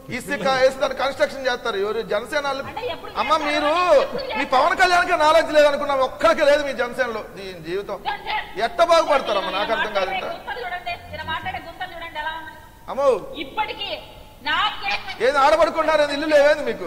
ఇసుక వేసి దాన్ని కన్స్ట్రక్షన్ చేస్తారు ఎవరు జనసేన వాళ్ళు- అంటే ఎప్పుడు అమ్మ మీరు మీ పవన్ కళ్యాణ్కి నాలెడ్జ్ లేదనుకున్నా ఒక్కరికి లేదు మీ జనసేనలో దీని జీవితం ఎట్ట బాగుపడతారమ్మ నాకు అర్థం కాదు ఇంత. గుంతలు చూడండి ఈయన మాట్లాడే గుంతలు చూడండి ఎలా ఉన్నాయి అమ్మో ఇప్పటికీ నాకే ఏది ఆడబడుకున్నారు ఇల్లు లేవేంది మీకు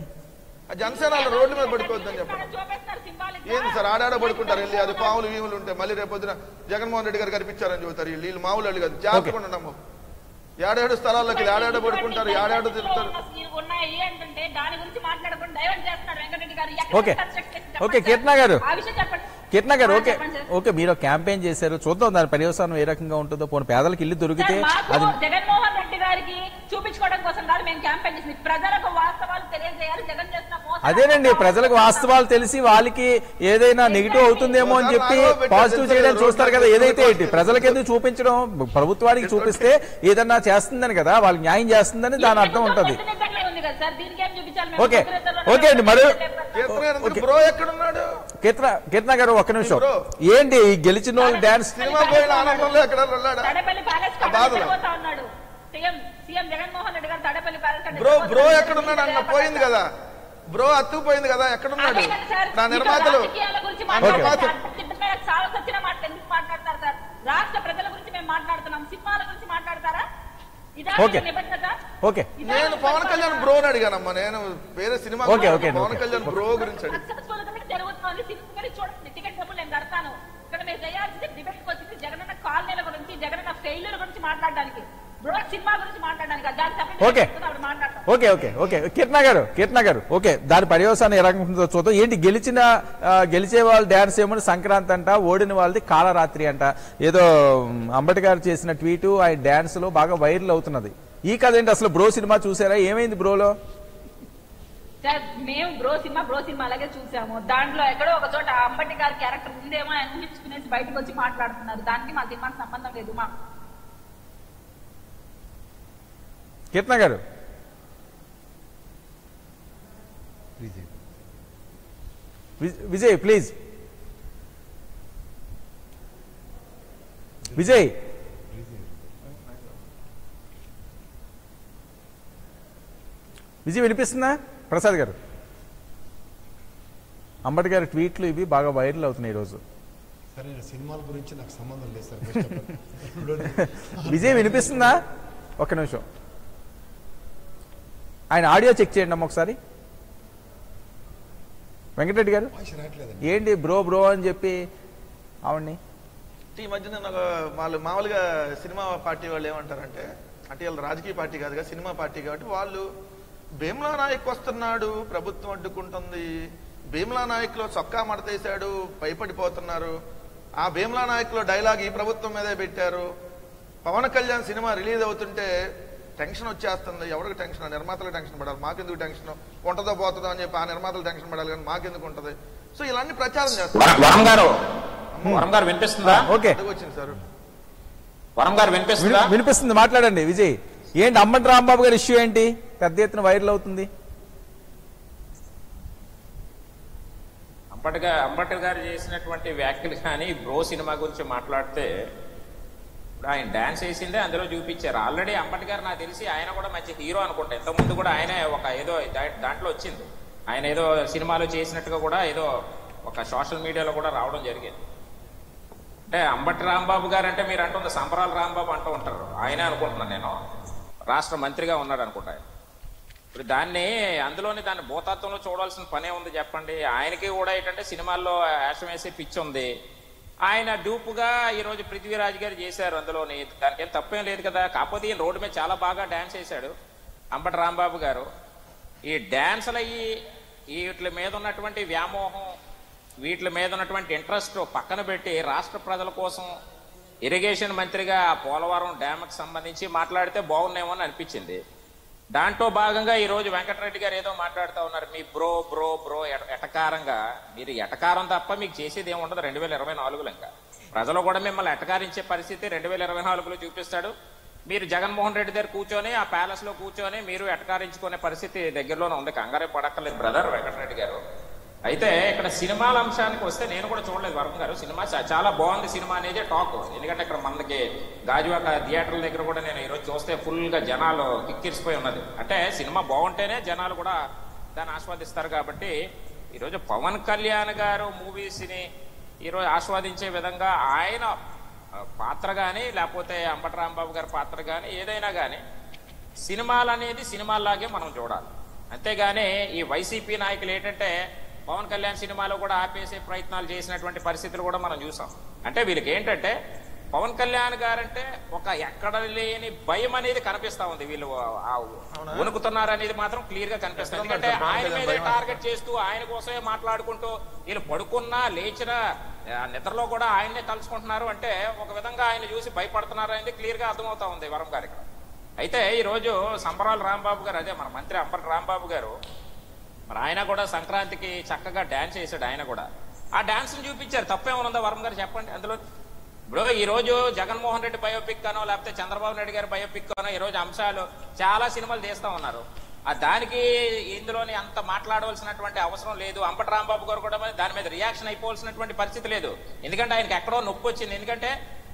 ఆ జనసేన వాళ్ళు రోడ్ల మీద పడుకోవద్దని చెప్పండి చూపిస్తారు సింబాలిక్ ఏంది సార్ ఆడాడ పడుకుంటారు వెళ్ళి అది పాములు వీములు ఉంటాయి మళ్ళీ రేపు పొద్దున జగన్మోహన్ రెడ్డి గారు కనిపించారని చెబుతారు వీళ్ళు వీళ్ళు మామూలు వాళ్ళు కాదు జాగ్రత్తగా ఉండము ఏడేడు స్థలాల్లోకి ఏడాడ పడుకుంటారు ఏడాడు తిరుగుతారు ఉన్నాయి ఏంటంటే దాని గురించి మాట్లాడకుండా డైవర్ట్ చేస్తున్నాడు వెంకటరెడ్డి గారు ఎక్కడ ఓకే. construct చేసి ఓకే, చెప్పండి కీర్తన సార్. గారు. ఆ విషయం చెప్పండి కిరణ్ గారు ఆ, ఓకే చెప్పండి సార్. ఓకే మీరు క్యాంపెయిన్ చేశారు చూద్దాం దాని పర్యవసానం ఏ రకంగా ఉంటుందో పోనీ పేదలకు ఇల్లు దొరికితే సార్, మాకు అది జగన్మోహన్ రెడ్డి గారికి చూపించుకోవడం కోసం కాదు మేము క్యాంపెయిన్ చేసింది ప్రజలకు వాస్తవాలు తెలియజేయాలి జగన్ చేసిన మోసాలు అదేనండి ప్రజలకు వాస్తవాలు తెలిసి వాళ్ళకి ఏదైనా నెగిటివ్ అవుతుందేమో అని చెప్పి పాజిటివ్ చేయడానికి చూస్తారు కదా ఏదైతే ఏంటి ప్రజలకు ఎందుకు చూపించడం ప్రభుత్వానికి చూపిస్తే ఏదన్నా చేస్తుందని కదా వాళ్ళకి న్యాయం చేస్తుందని దాని అర్థం ఉంటది పొద్దున్నే ఉంది కదా సార్ దీనికి ఏం చూపించాలి మేము? ఓకే. పొద్దున్నే ఓకే అండి, మరి- కీర్తన ఓకే. బ్రో ఎక్కడున్నాడు కీర్తన కీర్తన గారు ఒక్క నిమిషం బ్రో. ఏంటి ఈ గెలిచిన వాళ్ళు డాన్స్ సినిమా పోయిన ఆనందంలో ఎక్కడ వెళ్ళాడా తడపల్లి ప్యాలెస్ ఆ బాధలో. నిద్రపోతా ఉన్నాడు CM CM Jaganmohan Reddy garu Tadepalli palace కాడ బ్రో బ్రో నిద్రపోతా ఎక్కడున్నాడు అన్న ఉన్నాడు. పోయింది కదా బ్రో అత్తుకుపోయింది కదా ఎక్కడున్నాడు అదే కదా సార్, నా మీతో నిర్మాతలు రాజకీయాల గురించి ఆ మాట్లాడతారు. నిర్మాతలు తిట్టిన మీద సాగు వచ్చిన మాటలు ఎందుకు మాట్లాడతారు సార్ రాష్ట్ర ప్రజల గురించి మేము మాట్లాడుతున్నాం సినిమాల గురించి మాట్లాడతారా ఇదా ఓకే. మీ నిబద్ధత ఓకే ఇదా నేను మీ పవన్ కళ్యాణ్ పరిపాలన? బ్రో అడిగానమ్మా నేను వేరే cinema okay, okay, Pawan okay. Kalyan bro గురించి అడిగి Successful గా మీకు జరుగుతుంది సినిమా గురించి చూడండి టికెట్ డబ్బులు నేను కడతాను ఇక్కడ మీరు చేయాల్సింది డిబేట్ వచ్చింది జగనన్న కాలనీల గురించి జగనన్న ఫెయిల్యూర్ గురించి మాట్లాడడానికి బ్రో సినిమా గురించి మాట్లాడడానికి కాదు. దాని separate ఓకే. చెప్తున్నా, అప్పుడు మాట్లాడతాం ఓకే ఓకే ఓకే కీర్తన గారు కీర్తన గారు ఓకే దాని పర్యవసానం ఏ రకంగా ఉంటుందో చూద్దాం ఏంటి గెలిచిన ఆ, గెలిచే వాళ్ళు డ్యాన్స్ ఏమని సంక్రాంతి అంట ఓడిన వాళ్ళది కాలరాత్రి అంట ఏదో ఉమ్, అంబటి గారు చేసిన ట్వీటు ఆయన డ్యాన్స్ లో బాగా వైరల్ అవుతున్నది ఈ కథ ఏంటి అసలు బ్రో సినిమా చూసారా ఏమైంది బ్రోలో సార్ మేము బ్రో సినిమా బ్రో సినిమా అలాగే చూసాము దాంట్లో ఎక్కడో ఒక చోట ఆ అంబటి గారి క్యారెక్టర్ ఉందేమో అని ఊహించుకునేసి బయటకు వచ్చి మాట్లాడుతున్నారు దానికి మా సినిమాకి సంబంధం లేదు మా కీర్తన గారు వి- విజయ్ ప్లీజ్ విజయ్ విజయ్ వినిపిస్తుందా ప్రసాద్ గారు అంబటి గారి ట్వీట్లు ఇవి బాగా వైరల్ అవుతున్నాయి ఈరోజు సరే సినిమాల గురించి నాకు సంబంధం లేదు sir first of all. Vijay వినిపిస్తుందా ఒక్క నిమిషం ఆయన ఆడియో చెక్ చేయండి అమ్మ ఒకసారి వెంకటరెడ్డి గారు వాయిస్ రావట్లేదండి ఏంటి బ్రో బ్రో అని చెప్పి ఆవిడ్ని ఈ మధ్యన నాకు వాళ్ళు మామూలుగా సినిమా పార్టీ వాళ్ళు ఏమంటారంటే అంటే వీళ్ళు రాజకీయ పార్టీ కాదుగా సినిమా పార్టీ కాబట్టి వాళ్ళు భీమ్లా నాయక్ వస్తున్నాడు ప్రభుత్వం అడ్డుకుంటుంది భీమ్లా నాయక్ లో చొక్కా మడతేశాడు భయపడిపోతున్నారు ఆ భీమ్లా నాయక్ లో డైలాగ్ ఈ ప్రభుత్వం మీదే పెట్టారు పవన్ కళ్యాణ్ సినిమా రిలీజ్ అవుతుంటే టెన్షన్ వచ్చేస్తుంది ఎవరికి టెన్షన్ ఆ నిర్మాతలకు టెన్షన్ పడాలి మాకెందుకు టెన్షన్ ఉంటుందో పోతుందో అని చెప్పి ఆ నిర్మాతలు టెన్షన్ పడాలి కానీ మాకెందుకు ఉంటుంది సో ఇలాంటి ప్రచారం చేస్తారు వరం వరం గారు వరం గారు వినిపిస్తుందా ఓకే ఎందుకు వచ్చింది సార్ వరం గారు వినిపిస్తుందా విని- వినిపిస్తుంది మాట్లాడండి విజయ్ ఏంటి అమ్మటి రాంబాబు గారి ఇష్యూ ఏంటి పెద్ద ఎత్తున వైరల్ అవుతుంది అంబటి గారు అంబటి గారు చేసినటువంటి వ్యాఖ్యలు కానీ బ్రో సినిమా గురించి మాట్లాడితే ఇప్పుడు ఆయన డాన్స్ వేసిందే అందులో చూపించారు ఆల్రెడీ అంబటి గారు నాకు తెలిసి ఆయన కూడా మంచి హీరో అనుకుంటా ఇంతకుముందు కూడా ఆయనే ఒక ఏదో దా- దాంట్లో వచ్చింది ఆయన ఏదో సినిమాలో చేసినట్టుగా కూడా ఏదో ఒక సోషల్ మీడియాలో కూడా రావడం జరిగింది అంటే అంబటి రాంబాబు గారు అంటే మీరు అంటుంది సంబరాల రాంబాబు అంటూ ఉంటారు ఆయనే అనుకుంటున్నాను నేను రాష్ట్ర మంత్రిగా ఉన్నాడు అనుకుంటా ఆయన. ఇప్పుడు దాన్ని అందులోని దాన్ని భూతత్వంలో చూడాల్సిన పనే ఉంది చెప్పండి ఆయనకి కూడా ఏంటంటే సినిమాల్లో యాక్షన్ వేసే పిచ్చి ఉంది ఆయన డూపుగా ఈరోజు పృథ్వీరాజ్ గారు చేశారు అందులోని దానికి ఏం తప్పేం లేదు కదా కాకపోతే ఈయన రోడ్డు మీద చాలా బాగా డాన్స్ వేశాడు అంబటి రాంబాబు గారు ఈ డాన్సులు అయ్యి వీటి మీద ఉన్నటువంటి వ్యామోహం వీటి మీద ఉన్నటువంటి ఇంట్రెస్ట్ పక్కన పెట్టి రాష్ట్ర ప్రజల కోసం ఇరిగేషన్ మంత్రిగా ఆ పోలవరం డ్యామ్కి సంబంధించి మాట్లాడితే బాగున్నాయేమో అని అనిపించింది దాంట్లో భాగంగా ఈ రోజు వెంకటరెడ్డి గారు ఏదో మాట్లాడుతూ ఉన్నారు మీ బ్రో బ్రో బ్రో ఎట- ఎటకారంగా మీరు ఎటకారం తప్ప మీకు చేసేది ఏమి ఉండదు రెండు వేల ఇరవై నాలుగులో ఇంకా ప్రజలు కూడా మిమ్మల్ని ఎటకారించే పరిస్థితి రెండు వేల ఇరవై నాలుగులో చూపిస్తాడు మీరు జగన్మోహన్ రెడ్డి దగ్గర కూర్చొని ఆ ప్యాలెస్ లో కూర్చొని మీరు ఎటకారించుకునే పరిస్థితి దగ్గరలోనే ఉంది కంగారే పడక్కర్లేదు బ్రదర్ వెంకటరెడ్డి గారు అయితే ఇక్కడ సినిమాల అంశానికి వస్తే నేను కూడా చూడలేదు వరం గారు సినిమా చా- చాలా బాగుంది సినిమా అనేది టాక్ ఎందుకంటే ఇక్కడ మనకి గాజువాక థియేటర్ల దగ్గర కూడా నేను ఈరోజు చూస్తే ఫుల్ గా జనాలు కిక్కిరిసిపోయి ఉన్నది అంటే సినిమా బాగుంటేనే జనాలు కూడా దాన్ని ఆస్వాదిస్తారు కాబట్టి ఈరోజు పవన్ కళ్యాణ్ గారు మూవీస్ని ఈరోజు ఆస్వాదించే విధంగా ఆయన ఆ, పాత్ర కానీ లేకపోతే అంబటి రాంబాబు గారి పాత్ర కానీ ఏదైనా కానీ సినిమాలు అనేది సినిమాల్లాగే మనం చూడాలి అంతేగాని ఈ వైసీపీ నాయకులు ఏంటంటే పవన్ కళ్యాణ్ సినిమాలో కూడా ఆపేసే ప్రయత్నాలు చేసినటువంటి పరిస్థితులు కూడా మనం చూసాం అంటే వీళ్ళకి ఏంటంటే పవన్ కళ్యాణ్ గారంటే ఒక ఎక్కడ లేని భయం అనేది కనిపిస్తా ఉంది వీళ్ళు ఆ వణుకుతున్నారు అనేది మాత్రం క్లియర్ గా కనిపిస్తుంది ఎక్కడ ఎందుకంటే పవన్ ఆయన కళ్యాణ్ మీద భయం టార్గెట్ చేస్తూ ఆయన కోసమే మాట్లాడుకుంటూ వీళ్ళు పడుకున్నా లేచినా ఆ, నిద్రలో కూడా ఆయన్నే తలుచుకుంటున్నారు అంటే ఒక విధంగా ఆయన చూసి భయపడుతున్నారు అనేది క్లియర్ గా అర్థమవుతా ఉంది వరం గారు ఇక్కడ అయితే ఈ రోజు సంబరాల రాంబాబు గారు అదే మన మంత్రి అంబటి రాంబాబు గారు మరి ఆయన కూడా సంక్రాంతికి చక్కగా డాన్స్ చేశాడు ఆయన కూడా ఆ డాన్స్ చూపించారు తప్పేమనుందా వరం గారు చెప్పండి అందులో ఇప్పుడు ఈ రోజు జగన్మోహన్ రెడ్డి బయోపిక్ అనో లేకపోతే చంద్రబాబు నాయుడు గారి బయోపిక్ అనో ఈ రోజు అంశాలు చాలా సినిమాలు తీస్తా ఉన్నారు ఆ దానికి ఇందులోని అంత మాట్లాడవలసినటువంటి అవసరం లేదు అంబటి రాంబాబు గారు కూడా మరి దాని మీద రియాక్షన్ అయిపోవాల్సినటువంటి పరిస్థితి లేదు ఎందుకంటే ఆయనకి ఎక్కడో నొప్పి వచ్చింది ఎందుకంటే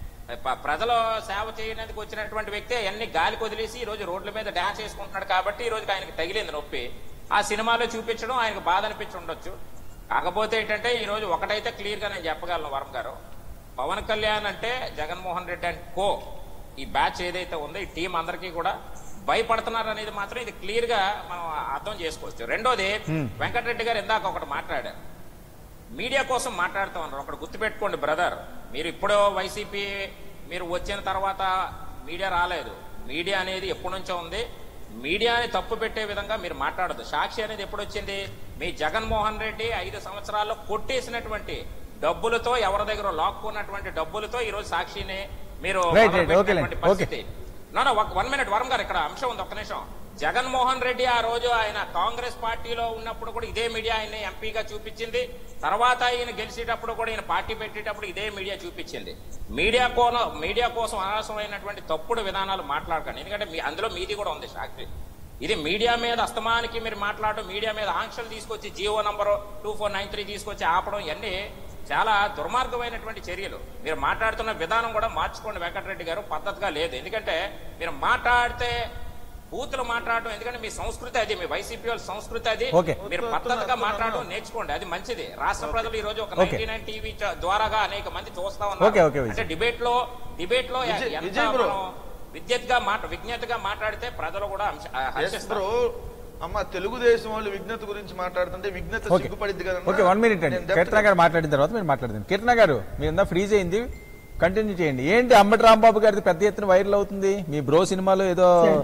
ప- ప్రజల సేవ చేయడానికి వచ్చినటువంటి వ్యక్తి అన్ని గాలికి వదిలేసి ఈ రోజు రోడ్ల మీద డాన్స్ చేసుకుంటున్నాడు కాబట్టి ఈ రోజు ఆయనకి తగిలింది నొప్పి ఆ సినిమాలో చూపించడం ఆయనకు బాధ అనిపించి ఉండొచ్చు కాకపోతే ఏంటంటే ఈ రోజు ఒకటైతే క్లియర్ గా నేను చెప్పగలను వరం గారు పవన్ కళ్యాణ్ అంటే జగన్మోహన్ రెడ్డి అండ్ కో ఈ బ్యాచ్ ఏదైతే ఉందో ఈ టీం అందరికీ కూడా భయపడుతున్నారు అనేది మాత్రం ఇది క్లియర్ గా మనం అర్థం చేసుకోవచ్చు రెండోది వెంకటరెడ్డి గారు ఇందాక ఒకటి మాట్లాడారు మీడియా కోసం మాట్లాడుతూ ఉన్నారు ఒకటి గుర్తుపెట్టుకోండి బ్రదర్ మీరు ఇప్పుడో వైసీపీ మీరు వచ్చిన తర్వాత మీడియా రాలేదు మీడియా అనేది ఎప్పటి నుంచో ఉంది మీడియాని తప్పు పెట్టే విధంగా మీరు మాట్లాడదు సాక్షి అనేది ఎప్పుడు వచ్చింది మీ జగన్మోహన్ రెడ్డి ఐదు సంవత్సరాల్లో కొట్టేసినటువంటి డబ్బులతో ఎవరి దగ్గర లాక్కున్నటువంటి డబ్బులతో ఈ రోజు సాక్షిని మీరు Right, right. మొదలుపెట్టినటువంటి Okay, okay. పరిస్థితి no no one minute Varam garu ఇక్కడ అంశం ఉంది ఒక్క నిమిషం జగన్మోహన్ రెడ్డి ఆ రోజు ఆయన కాంగ్రెస్ పార్టీలో ఉన్నప్పుడు కూడా ఇదే మీడియా ఆయన ఎంపీగా చూపించింది తర్వాత ఆయన గెలిచేటప్పుడు కూడా ఈయన పార్టీ పెట్టేటప్పుడు ఇదే మీడియా చూపించింది మీడియా కోన మీడియా కోసం అనవసరమైనటువంటి తప్పుడు విధానాలు మాట్లాడకండి ఎందుకంటే మీ అందులో మీది కూడా ఉంది సాక్షి ఇది మీడియా మీద అస్తమానికి మీరు మాట్లాడడం మీడియా మీద ఆంక్షలు తీసుకొచ్చి Jio number two four nine three తీసుకొచ్చి ఆపడం ఇవన్నీ చాలా దుర్మార్గమైనటువంటి చర్యలు మీరు మాట్లాడుతున్న విధానం కూడా మార్చుకోండి వెంకటరెడ్డి గారు పద్ధతిగా లేదు ఎందుకంటే మీరు మాట్లాడితే బూతులు మాట్లాడడం ఎందుకంటే మీ సంస్కృతి అది మీ వైసీపీ వాళ్ళ సంస్కృతి అది Okay. మీరు పద్ధతిగా మాట్లాడడం నేర్చుకోండి అది మంచిది రాష్ట్ర ప్రజలు ఈ రోజు ఒక Okay. నైన్టీ నైన్ టీవీ ద్వారాగా అనేక మంది చూస్తా Okay, okay, ఉన్నారు విజయ్. అంటే డిబేట్ లో డిబేట్ లో విజయ్- ఎంత విజయ్ bro. మనం విజ్ఞతగా మాట విజ్ఞతగా మాట్లాడితే ప్రజలు కూడా అంశ- ఆ, ఎస్ హర్షిస్తారు బ్రో అమ్మ తెలుగుదేశం వాళ్ళు విజ్ఞత గురించి మాట్లాడుతుంటే విజ్ఞత ఓకే సిగ్గుపడిద్ది కదా ఓకే వన్ మినిట్ అండి కీర్తన గారు మాట్లాడిన తర్వాత మీరు మాట్లాడదాం కీర్తన గారు మీరు ఇందా ఫ్రీజ్ అయింది కంటిన్యూ చేయండి ఏంటి అంబటి రాంబాబు గారిది పెద్ద ఎత్తున వైరల్ అవుతుంది మీ బ్రో సినిమాలో ఏదో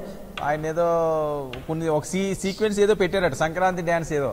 ఆయన ఏదో కొన్ని ఒక సీ సీక్వెన్స్ ఏదో పెట్టారట సంక్రాంతి డ్యాన్స్ ఏదో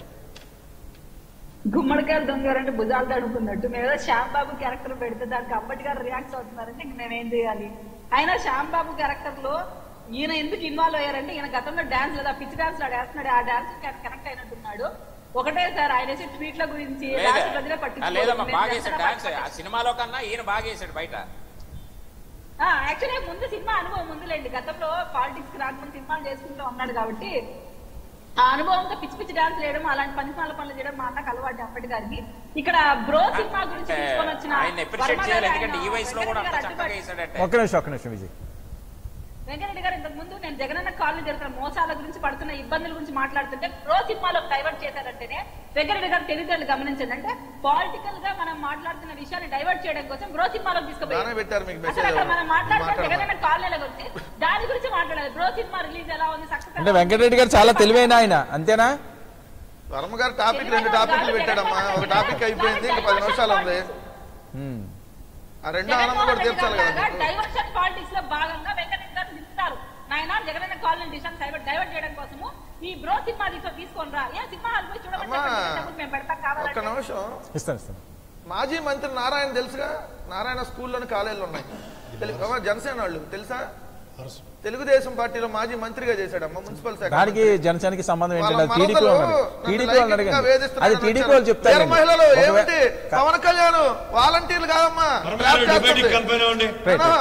గుమ్మడికాయలు దొంగారంటే భుజాలు తడుకున్నట్టు మేము ఏదో శ్యామ్ బాబు క్యారెక్టర్ పెడితే దానికి అంబటి గారు రియాక్ట్ అవుతున్నారంటే ఇంక మేమేం చేయాలి అయినా శ్యామ్ బాబు క్యారెక్టర్ లో ఈయన ఎందుకు ఇన్వాల్వ్ అయ్యారంటే ఈయన గతంలో డాన్స్ లేదా పిచ్చి డాన్స్ ఆడేస్తున్నాడు ఆ డాన్స్ కనెక్ట్ అయినట్టున్నాడు ఒకటే సార్ ఆయన వేసే ట్వీట్ల గురించి రాష్ట్ర ప్రజలే లేదా ఆ, పట్టించుకోరు. లేదమ్మా మేము బాగా జనసేన వేసాడు డాన్స్ పార్టీ ఆ సినిమాలో కన్నా ఈయన బాగా వేసాడు బయట యాక్చువల్లీ ముందు సినిమా అనుభవం ముందులేండి గతంలో పాలిటిక్స్ రాకముందు సినిమాలు చేసుకుంటూ ఉన్నాడు కాబట్టి ఆ అనుభవంతో పిచ్చి పిచ్చి డాన్స్ చేయడం అలాంటి పనిమాల పనులు చేయడం మా అన్నకు అలవాటు అప్పటి గారికి ఇక్కడ బ్రో సినిమా గురించి అంటే తీసుకొని వచ్చిన ఆయన అప్రిషియేట్ వర్మ చేయాలి గారు ఎందుకంటే ఈ ఆయన వయసులో కూడా అంత వెంకటరెడ్డి గారు చక్కగా అడ్డుపడి- వేసాడంటే ఒక్క నిమిషం ఒక్క నిమిషం విజయ్ వెంకటరెడ్డి గారు ఇంతకు ముందు నేను జగనన్న కాలనీ జరుగుతున్న మోసాల గురించి పడుతున్న ఇబ్బందుల గురించి మాట్లాడుతుంటే ప్రో సినిమాలో డైవర్ట్ చేశారంటేనే వెంకటరెడ్డి గారు తెలివితేటలు గమనించండి అంటే పొలిటికల్ గా మనం మాట్లాడుతున్న విషయాన్ని డైవర్ట్ చేయడం కోసం బ్రో సినిమాలో బాగానే తీసుకుపోయారు పెట్టారు మీకు అసలు అక్కడ మనం మాట్లాడుతున్న మాట్లాడమని. జగనన్న కాలనీల గురించి దాని గురించి మాట్లాడాలి బ్రో సినిమా రిలీజ్ ఎలా ఉంది సక్సెస్ అంటే వెంకటరెడ్డి గారు చాలా తెలివైన ఆయన అంతేనా వర్మ గారు టాపిక్ రెండు టాపిక్లు పెట్టాడమ్మా ఒక టాపిక్ అయిపోయింది ఇంకా పది నిమిషాలు ఉంది హ్మ్. ఆ రెండో ఆనందం కూడా తీర్చాలి కదా మీకు. డైవర్షన్ పాలిటిక్స్ లో భాగంగా వెంకటరెడ్డి గారు దింపుతారు నాయన జగనన్న కాలనీ డిషన్ డైవర్ట్ డైవర్ట్ చేయడం కోసము ఈ బ్రో సినిమా తీసుకో తీసుకొని రా ఏ సినిమా హాల్ పోయి చూడమని అమ్మా చెప్పండి. డబ్బులు మేము పెడతాం ఒక్క కావాలంటే నిమిషం ఇస్తాను ఇస్తాను మాజీ మంత్రి నారాయణ తెలుసుగా నారాయణ స్కూల్లోని కాలేజీలు ఉన్నాయి తెలు- అమ్మా, జనసేన వాళ్ళు తెలుసా అరెస్ట్ తెలుగుదేశం పార్టీలో మాజీ మంత్రిగా చేశాడమ్మా మున్సిపల్ శాఖ దానికి మంత్రి. జనసేనకి సంబంధం వాళ్ళ ఏంటంటే టీడీపీ మనవలు వాళ్ళు నన్ను టీడీపీ వాళ్ళు లైంగికంగా అడగండి వేధిస్తున్నారని అది టీడీపీ వచ్చారు. వాళ్ళు చెప్తారు వీర మహిళలు ఒకవే- ఏమిటి కా- పవన్ కళ్యాణ్ వాలంటీర్లు కాదమ్మా వర్మ ట్రాప్ గారు డిబేటింగ్ చేస్తుంది. కంపెనీ అండి రైట్, ఆహా, రైట్.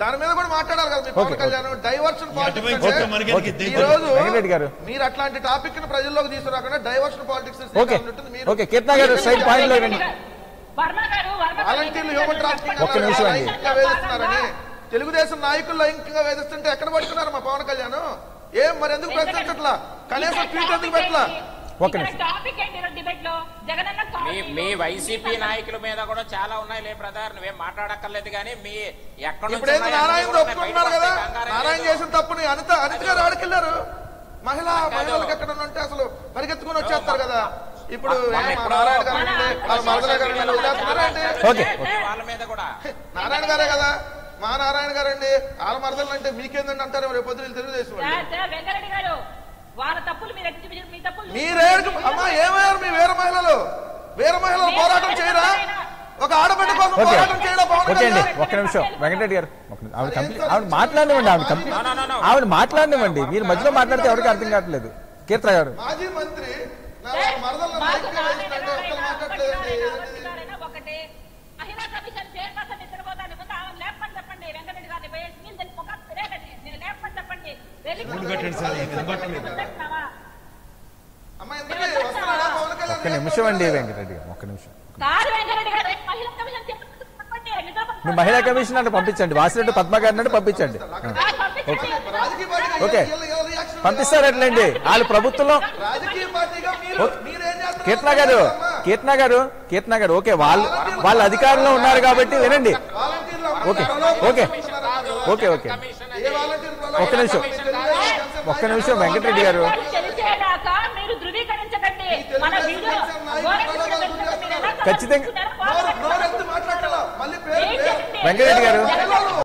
దాని మీద కూడా మాట్లాడాలి కదా మీ okay, Pawan Kalyan diversion politics అటువైపు అంటే మనకి ఈ దయచేసి- రోజు వెంకటరెడ్డి గారు. మీరు అట్లాంటి టాపిక్ ని ప్రజల్లోకి తీసుకురాకుండా diversion politics okay okay Keerthana garu side point లో రండి వర్మ గారు వర్మ గారు వాలంటీర్లు హ్యూమన్ ట్రాఫికింగ్ ఒక్క నిమిషం అండి. లైంగికంగా వేధిస్తున్నారని తెలుగుదేశం నాయకులు లైంగికంగా వేధిస్తుంటే ఎక్కడ పట్టుకున్నారు మా పవన్ కళ్యాణ్ ఏం మరి ఎందుకు ప్రశ్నించట్లా కనీసం ట్వీట్ ఎందుకు పెట్టలా ఒక్క నిమిషం. టాపిక్ ఏంటి ఈరోజు డిబేట్ లో జగనన్న మీ కాలనీలో మీ వైసీపీ నాయకుల మీద కూడా చాలా ఉన్నాయి లే బ్రదర్ నువ్వేం మాట్లాడక్కర్లేదు కానీ మీ ఎక్కడ నుంచి ఇప్పుడు ఏంది ఉన్నాయి నారాయణ అన్నీ కూడా ఒప్పుకుంటున్నారు బయటకు కదా వస్తాయి, కంగారు ఏం నారాయణ లేదు. చేసిన తప్పుని అనిత అనిత గారు ఆడికెళ్ళారు మహిళా మహిళలకు ఎక్కడ ఉంటే అసలు పరిగెత్తుకుని వచ్చేస్తారు కదా ఇప్పుడు మన ఏం మా ఎప్పుడో నారాయణ గారు ఉండి వాళ్ళ మరదలే గారు ఉండి వదిలేస్తున్నారా ఏంటి? ఓకే. వాళ్ళ మీద కూడా నారాయణ గారే కదా మా నారాయణ గారండి వాళ్ళ మరదలు అంటే మీకేందండి అంటారు రేపు పొద్దున తెలుగుదేశం వాళ్ళు. సార్, సార్, వెంకరెడ్డి గారు వాళ్ళ తప్పులు మీరు ఎత్తి చూపించారు, మీ తప్పులు మీరే అమ్మా ఏమయ్యారు మీ వేరే మహిళలు వేరే మహిళలు పోరాటం చేయరా ఒక ఆడబిడ్డ కోసం ఓకే పోరాటం చేయడం పవన్ ఓకే అండి కళ్యాణ్ ఒక్క నిమిషం వెంకటరెడ్డి గారు ఒక్క నిమిషం. ఆవిడ కంప్లీట్ ఆవిడ మాట్లాడనివ్వండి ఆవిడ complete No, no, no, no. ఆవిడ మాట్లాడనివ్వండి మీరు మధ్యలో మాట్లాడితే ఎవరికి అర్థం కావట్లేదు కీర్తన గారు మాజీ మంత్రి నా మరదలు మాకు నాయకులు నారాయణ వేసినట్టే ఒక్కరు గారైనా, మాట్లాడలేదండి అప్పటి గారైనా, గారైనా ఒకటే మహిళా కమిషన్ చైర్పర్సన్ నిద్రపోతాను ముందు ఆమె లేపని చెప్పండి వెంకటరెడ్డి గారిని పోయి స్కీమ్ తెలిసి ముఖం తిరగండి నేను లేపని చెప్పండి వెళ్ళి ముందు పెట్టండి సార్, ఇంకా వినపడట్లేదు. చెప్తున్నావా? అమ్మ ఎందుకు వస్తున్నాడా పవన్ కళ్యాణ్ ఒక్క నిమిషం అండి వెంకటరెడ్డి గారు ఒక్క నిమిషం కాదు వెంకటరెడ్డి గారు మహిళా కమిషన్ చైర్పర్సన్ చెప్పండి నిద్రపోతాను. మీ మహిళా కమిషన్ అంటే పంపించండి వాసిరెడ్డి పద్మ గారిని అంటే పంపించండి ఆ. ఆ, పంపించండి. రాజకీయ పార్టీగా ఓకే. వీళ్ళ- వీళ్ళ రియాక్షన్ పంపిస్తారు ఎట్లండి వాళ్ళు ప్రభుత్వంలో రాజకీయ పార్టీగా మీరు మీరేం చేస్తున్నారు? కీర్తన గారు కీర్తన గారు కీర్తన గారు ఓకే వాళ్ళు వాళ్ళ అధికారంలో ఉన్నారు కాబట్టి వినండి వాలంటీర్లు ఓకే అమ్ముతారు. ఓకే కాదు, ఓకే ఓకే కమిషన్ ఏ అది. వాలంటీర్ ఒక్క నిమిషం. ఒక్క నిమిషం వెంకటరెడ్డి గారు తెలిసేదాకా మీరు ధృవీకరించకండి మన వీడియో ఖచ్చితంగా- నోరు- నోరెత్తి మాట్లాడాలా మళ్ళీ పేరు పేరు వెంకటరెడ్డి గారు మహిళలు